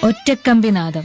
ഒറ്റക്കമ്പിനാദം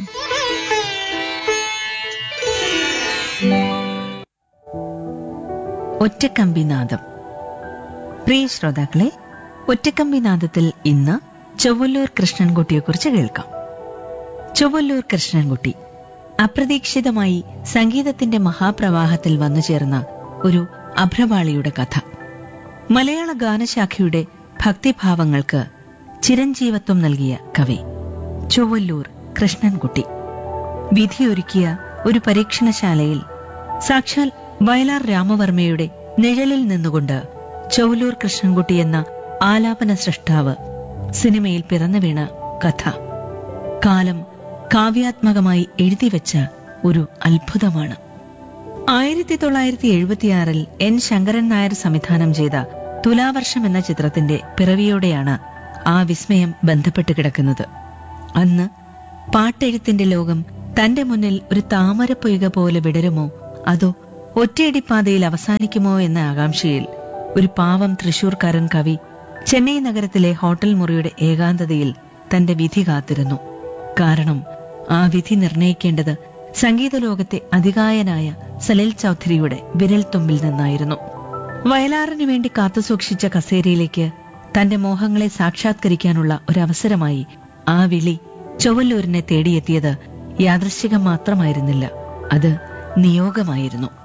ഒറ്റക്കമ്പിനാദം പ്രിയ ശ്രോതാക്കളെ ഒറ്റക്കമ്പിനാദത്തിൽ ഇന്ന് ചൊവ്വല്ലൂർ കൃഷ്ണൻകുട്ടിയെക്കുറിച്ച് കേൾക്കാം ചൊവ്വല്ലൂർ കൃഷ്ണൻകുട്ടി അപ്രതീക്ഷിതമായി സംഗീതത്തിന്റെ മഹാപ്രവാഹത്തിൽ വന്നുചേർന്ന ഒരു അഭ്രപാളിയുടെ കഥ മലയാള ഗാനശാഖയുടെ ഭക്തിഭാവങ്ങൾക്ക് ചിരഞ്ജീവത്വം നൽകിയ കവി ചൊവ്വല്ലൂർ കൃഷ്ണൻകുട്ടി വിധിയൊരുക്കിയ ഒരു പരീക്ഷണശാലയിൽ സാക്ഷാൽ വയലാർ രാമവർമ്മയുടെ നിഴലിൽ നിന്നുകൊണ്ട് ചൗലൂർ കൃഷ്ണൻകുട്ടി എന്ന ആലാപന സൃഷ്ടാവ് സിനിമയിൽ പിറന്നു വീണ കഥ കാലം കാവ്യാത്മകമായി എഴുതിവെച്ച ഒരു അത്ഭുതമാണ് ആയിരത്തി തൊള്ളായിരത്തി എഴുപത്തിയാറിൽ എൻ ശങ്കരൻ നായർ സംവിധാനം ചെയ്ത തുലാവർഷം എന്ന ചിത്രത്തിന്റെ പിറവിയോടെയാണ് ആ വിസ്മയം ബന്ധപ്പെട്ട് കിടക്കുന്നത് അന്ന് പാട്ടെഴുത്തിന്റെ ലോകം തന്റെ മുന്നിൽ ഒരു താമരപ്പൊയ്ക പോലെ വിടരുമോ അതോ ഒറ്റയടിപ്പാതയിൽ അവസാനിക്കുമോ എന്ന ആകാംക്ഷയിൽ ഒരു പാവം തൃശൂർക്കാരൻ കവി ചെന്നൈ നഗരത്തിലെ ഹോട്ടൽ മുറിയുടെ ഏകാന്തതയിൽ തന്റെ വിധി കാത്തിരുന്നു കാരണം ആ വിധി നിർണയിക്കേണ്ടത് സംഗീത ലോകത്തെ അതികായനായ സലിൽ ചൗധരിയുടെ വിരൽത്തുമ്പിൽ നിന്നായിരുന്നു വയലാറിനു വേണ്ടി കാത്തുസൂക്ഷിച്ച കസേരയിലേക്ക് തന്റെ മോഹങ്ങളെ സാക്ഷാത്കരിക്കാനുള്ള ഒരവസരമായി ആ വിളി ചൊവ്വല്ലൂരിനെ തേടിയെത്തിയത് യാദൃശ്ചികം മാത്രമായിരുന്നില്ല അത് നിയോഗമായിരുന്നു